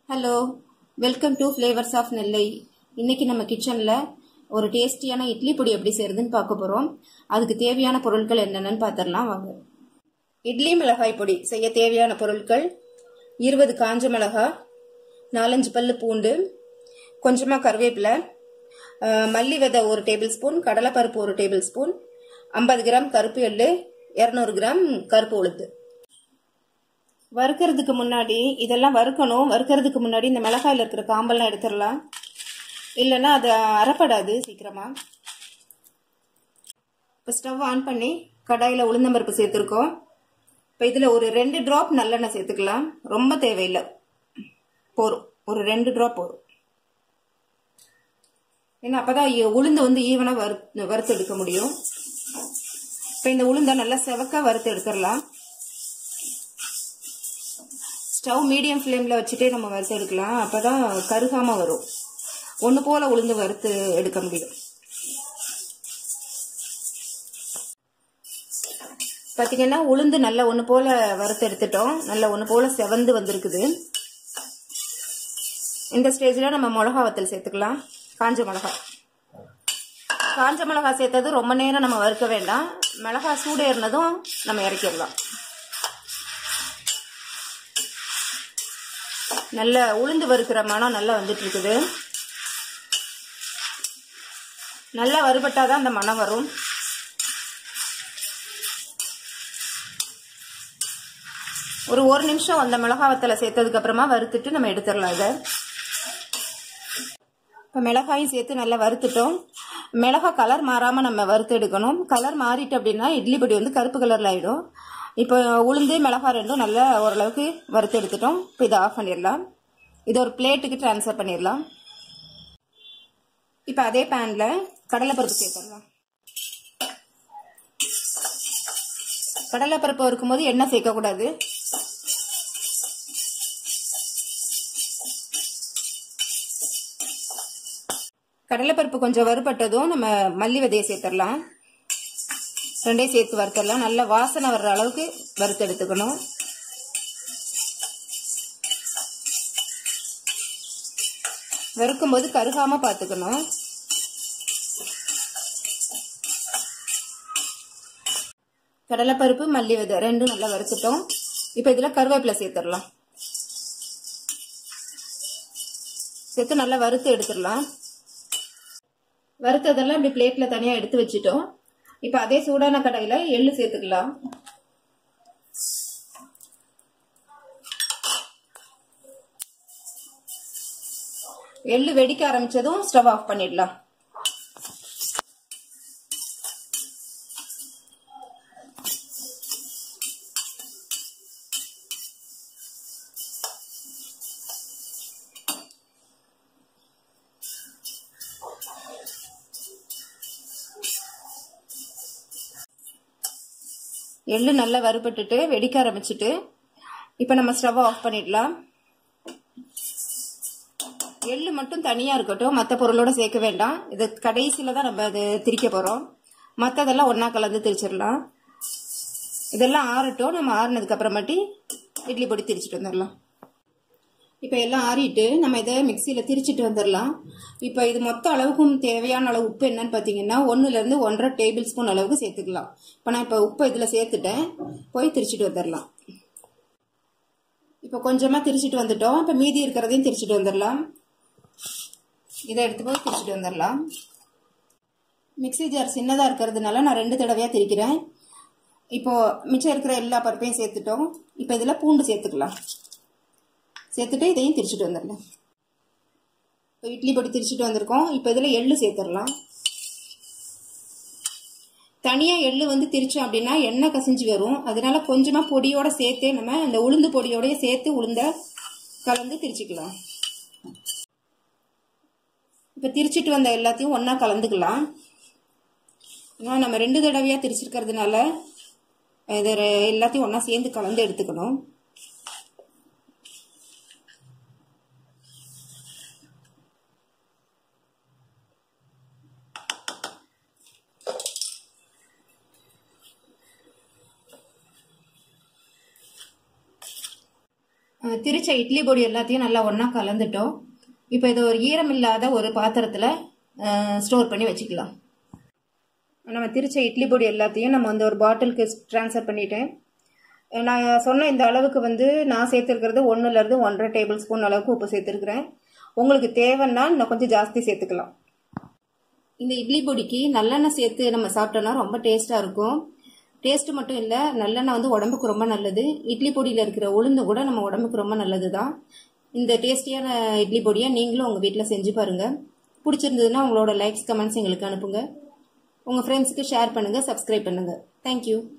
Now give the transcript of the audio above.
hello welcome to flavours of Nellai இன்னைக்கு நம்ம கிச்சனில் ஒரு டேஸ்டியான இட்லி பொடி எப்படி செய்யறதுன்னு பார்க்க போகிறோம் அதுக்கு தேவையான பொருட்கள் என்னென்னு பார்த்துடலாம் வாங்க இட்லி மிளகாய் பொடி செய்ய தேவையான பொருட்கள் இருபது காஞ்ச மிளகாய் நாலஞ்சு பல்லு பூண்டு கொஞ்சமாக கருவேப்பிலை அஹ், மல்லி விதை ஒரு டேபிள் ஸ்பூன் கடலைப்பருப்பு ஒரு டேபிள் ஸ்பூன் ஐம்பது கிராம் கருப்பு எள்ளு இரநூறு கிராம் கருப்பு உளுந்து வறுக்கிறதுக்கு முன்னாடி இதெல்லாம் வறுக்கணும் வறுக்கிறதுக்கு முன்னாடி இந்த மிளகாயில் இருக்கிற காம்பெல்லாம் எடுத்துடலாம் இல்லைன்னா அது அறப்படாது சீக்கிரமா இப்போ ஸ்டவ் ஆன் பண்ணி கடாயில் உளுந்தம்பருப்பு சேர்த்துருக்கோம் இப்போ இதில் ஒரு ரெண்டு ட்ராப் நல்லெண்ணெய் சேர்த்துக்கலாம் ரொம்ப தேவையில்லை போதும் ஒரு ரெண்டு ட்ராப் போதும் ஏன்னா அப்பதான் இ- உளுந்து வந்து ஈவனாக வறு வறுத்து எடுக்க முடியும் இப்போ இந்த உளுந்தை நல்லா செவக்க வறுத்து எடுத்துடலாம் ஸ்டவ் மீடியம் ஃப்ளேமில் வச்சுட்டே நம்ம வறுத்து எடுக்கலாம் அப்போ தான் கருகாமல் வரும் ஒன்று போல் உளுந்து வறுத்து எடுக்க முடியும் பார்த்தீங்கன்னா உளுந்து நல்லா ஒன்று போல் வறுத்து எடுத்துட்டோம் நல்லா ஒன்று போல் செவந்து வந்திருக்குது இந்த ஸ்டேஜில் நம்ம மிளகா வத்தல் சேர்த்துக்கலாம் காஞ்ச மிளகா காஞ்ச மிளகா சேர்த்தது ரொம்ப நேரம் நம்ம வறுக்க வேண்டாம் மிளகா சூடேறினதும் நம்ம இறக்கிடலாம் நல்ல உளுந்து வறுக்கிற மனம் நல்லா வந்துட்டு இருக்குது நல்லா வறுபட்டாதான் அந்த மனம் வரும் ஒரு ஒரு நிமிஷம் அந்த மிளகா வத்தலை சேர்த்ததுக்கு அப்புறமா வறுத்துட்டு நம்ம எடுத்துடலாம் இதை இப்போ மிளகாயும் சேர்த்து நல்லா வறுத்துட்டோம் மிளகா கலர் மாறாமல் நம்ம வறுத்து எடுக்கணும் கலர் மாறிட்டு அப்படின்னா இட்லி பொடி வந்து கருப்பு கலரில் ஆகிடும் இப்போ உளுந்து மிளகா ரெண்டும் நல்லா ஓரளவுக்கு வறுத்து எடுத்துட்டோம் இப்போ இதை ஆஃப் பண்ணிடலாம் இதை ஒரு பிளேட்டுக்கு ட்ரான்ஸ்ஃபர் பண்ணிடலாம் இப்போ அதே பேனில் கடலைப்பருப்பு சேர்த்துடலாம் கடலைப்பருப்பு வறுக்கும்போது எண்ணெய் சேர்க்கக்கூடாது கடலைப்பருப்பு கொஞ்சம் வறுபட்டதும் நம்ம மல்லி விதையை சேர்த்துடலாம் ரெண்டையும் சேர்த்து வறுத்துடலாம் நல்ல வாசனை வர்ற அளவுக்கு வறுத்து எடுத்துக்கணும் வறுக்கும்போது கருகாம பார்த்துக்கணும் கடலைப்பருப்பு மல்லி விதை ரெண்டும் நல்லா வறுத்துட்டோம் இப்போ இதில் கருவேப்பிலை சேர்த்துடலாம் சேர்த்து நல்லா வறுத்து எடுத்துடலாம் வறுத்ததெல்லாம் இப்படி பிளேட்ல தனியா எடுத்து வச்சுட்டோம் இப்ப அதே சூடான கடாயில எள்ளு சேர்த்துக்கலாம் எள்ளு வெடிக்க ஆரம்பிச்சதும் ஸ்டவ் ஆஃப் பண்ணிடலாம் எள்ளு நல்லா வறுபட்டுட்டு வெடிக்க ஆரம்பிச்சிட்டு இப்போ நம்ம ஸ்டவ் ஆஃப் பண்ணிடலாம் எள்ளு மட்டும் தனியாக இருக்கட்டும் மற்ற பொருளோட சேர்க்க வேண்டாம் இது கடைசியில் தான் நம்ம அது திரிக்க போகிறோம் மற்றதெல்லாம் ஒன்றா கலந்து திரிச்சிடலாம் இதெல்லாம் ஆறட்டும் நம்ம ஆறுனதுக்கு அப்புறமாட்டி இட்லி பொடி திரிச்சிட்டு வந்துடலாம் இப்போ எல்லாம் ஆறிட்டு நம்ம இதை மிக்சியில் திரிச்சிட்டு வந்துடலாம் இப்போ இது மொத்த அளவுக்கும் தேவையான அளவு உப்பு என்னன்னு பார்த்தீங்கன்னா ஒன்றுலேருந்து ஒன்றரை டேபிள் ஸ்பூன் அளவுக்கு சேர்த்துக்கலாம் இப்போ நான் இப்போ உப்பு இதில் சேர்த்துட்டேன் போய் திரிச்சிட்டு வந்துடலாம் இப்போ கொஞ்சமாக திரிச்சிட்டு வந்துட்டோம் இப்போ மீதி இருக்கிறதையும் திரிச்சிட்டு வந்துடலாம் இதை எடுத்து போய் திரிச்சிட்டு வந்துடலாம் மிக்ஸி ஜார் சின்னதாக இருக்கிறதுனால நான் ரெண்டு தடவையாக திரிக்கிறேன் இப்போ மிச்சம் இருக்கிற எல்லா பருப்பையும் சேர்த்துட்டோம் இப்போ இதில் பூண்டு சேர்த்துக்கலாம் சேர்த்துட்டு இதையும் திரிச்சிட்டு வந்துடலாம் இப்போ இட்லி பொடி திரிச்சிட்டு வந்திருக்கோம் இப்போ இதில் எள்ளு சேர்த்துடலாம் தனியாக எள்ளு வந்து திரிச்சோம் அப்படின்னா எண்ணெய் கசிஞ்சு வரும் அதனால கொஞ்சமாக பொடியோட சேர்த்தே நம்ம அந்த உளுந்து பொடியோடய சேர்த்து உளுந்த கலந்து திரிச்சிக்கலாம் இப்போ திரிச்சிட்டு வந்த எல்லாத்தையும் ஒன்றா கலந்துக்கலாம் ஏன்னா நம்ம ரெண்டு தடவையாக திரிச்சிருக்கிறதுனால இது ரெ- எல்லாத்தையும் ஒன்றா சேர்ந்து கலந்து எடுத்துக்கணும் அஹ் திரிச்ச இட்லி பொடி எல்லாத்தையும் நல்லா ஒன்றா கலந்துட்டோம் இப்போ இது ஒரு ஈரம் இல்லாத ஒரு பாத்திரத்தில் ஸ்டோர் பண்ணி வச்சுக்கலாம் நம்ம திரிச்ச இட்லி பொடி எல்லாத்தையும் நம்ம வந்து ஒரு பாட்டிலுக்கு ட்ரான்ஸ்ஃபர் பண்ணிட்டேன் நான் சொன்ன இந்த அளவுக்கு வந்து நான் சேர்த்துருக்கிறது ஒன்றுலேருந்து ஒன்றரை டேபிள் ஸ்பூன் அளவுக்கு உப்பு சேர்த்துருக்குறேன் உங்களுக்கு தேவைன்னா இன்னும் கொஞ்சம் ஜாஸ்தி சேர்த்துக்கலாம் இந்த இட்லி பொடிக்கு நல்லெண்ணெய் சேர்த்து நம்ம சாப்பிட்டோம்னா ரொம்ப டேஸ்ட்டாக இருக்கும் டேஸ்ட்டு மட்டும் இல்லை நல்லெண்ணெய் வந்து உடம்புக்கு ரொம்ப நல்லது இட்லி பொடியில் இருக்கிற உளுந்து கூட நம்ம உடம்புக்கு ரொம்ப நல்லது தான் இந்த டேஸ்டியான இட்லி பொடியை நீங்களும் உங்கள் வீட்டில் செஞ்சு பாருங்கள் பிடிச்சிருந்ததுன்னா உங்களோட லைக்ஸ் கமெண்ட்ஸ் எங்களுக்கு அனுப்புங்க உங்கள் ஃப்ரெண்ட்ஸுக்கு ஷேர் பண்ணுங்கள் சப்ஸ்கிரைப் பண்ணுங்கள் தேங்க்யூ